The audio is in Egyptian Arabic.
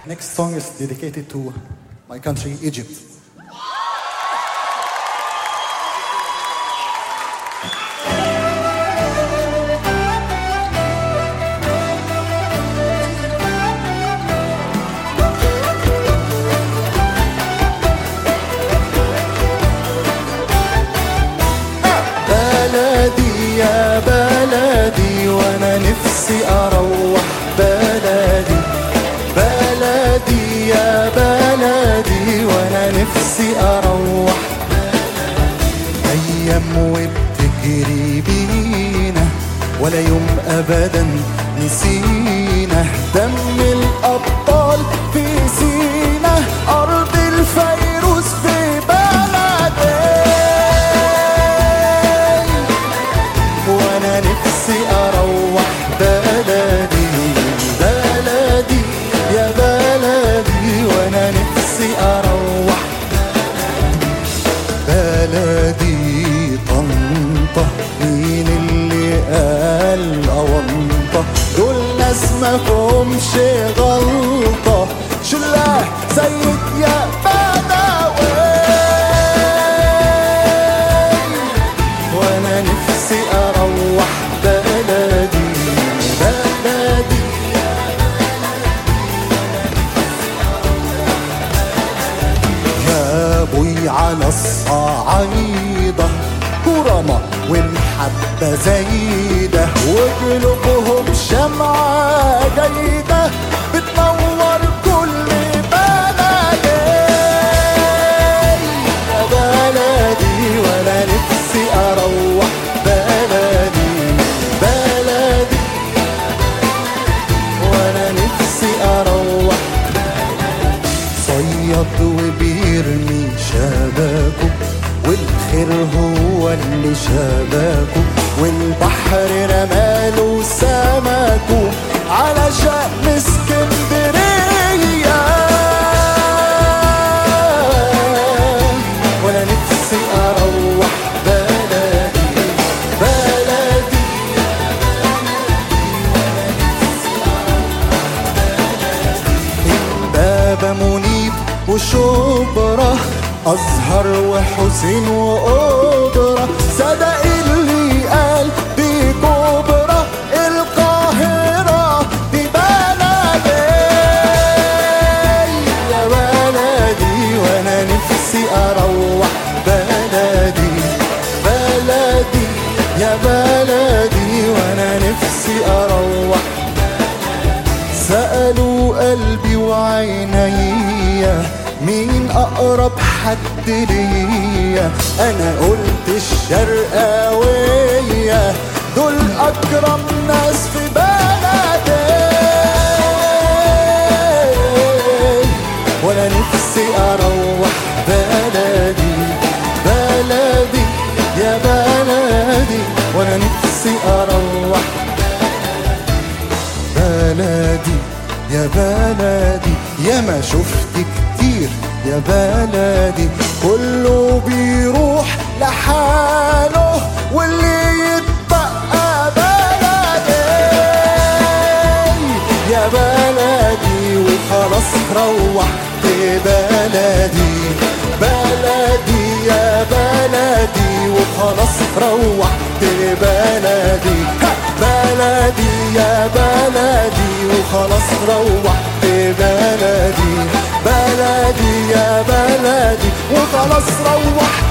Next song is dedicated to my country, Egypt. بلدي يا بلدي وانا نفسي اروح بلدي بلدي يا بلدي وانا نفسي اروح ايام وبتجري بينا ولا يوم ابدا نسينا دم الابطال في سينا ارض الفيروز في بلدي وانا نفسي اروح بلدي بلدي يا بلدي وانا نفسي اروح بلدي طنطا مين اللي قال أونطة دول ناس ما فهمش غلطة شلاه سيد يا بدوي وانا نفسي اروح بلدي بلدي يا ابوي على الصعايدة كرمة ومحبة زايدة وقلوبهم شمعة جيدة بتنور كل بلدي يا بلدي وانا نفسي اروح بلدي بلدي وانا نفسي اروح صياد وبيرمي شباكه والخير هو اللي شباكه والبحر رماله سمكه على شأن اسكندرية وانا نفسي اروح بلدي بلدي بابا منيب وشبرا أزهر وحسين وأوبرا صدق اللي قال دي كبرى القاهرة دي بلدي يا بلدي وأنا نفسي أروح بلدي بلدي يا بلدي وأنا نفسي أروح سألوا قلبي وعينيا مين أقرب حد ليا أنا قلت الشرقاوية دول أكرم ناس في بلدي وأنا نفسي أروح بلدي بلدي يا بلدي وأنا نفسي أروح بلدي يا بلدي يا ما شفت كتير يا بلدي كله بيروح لحاله واللي يتبقى بلدي يا بلدي وخلاص روحت بلدي بلدي يا بلدي وخلاص روحت بلدي ها! بلدي يا بلدي وخلاص روحت بلدي بلدي يا بلدي وخلاص روحت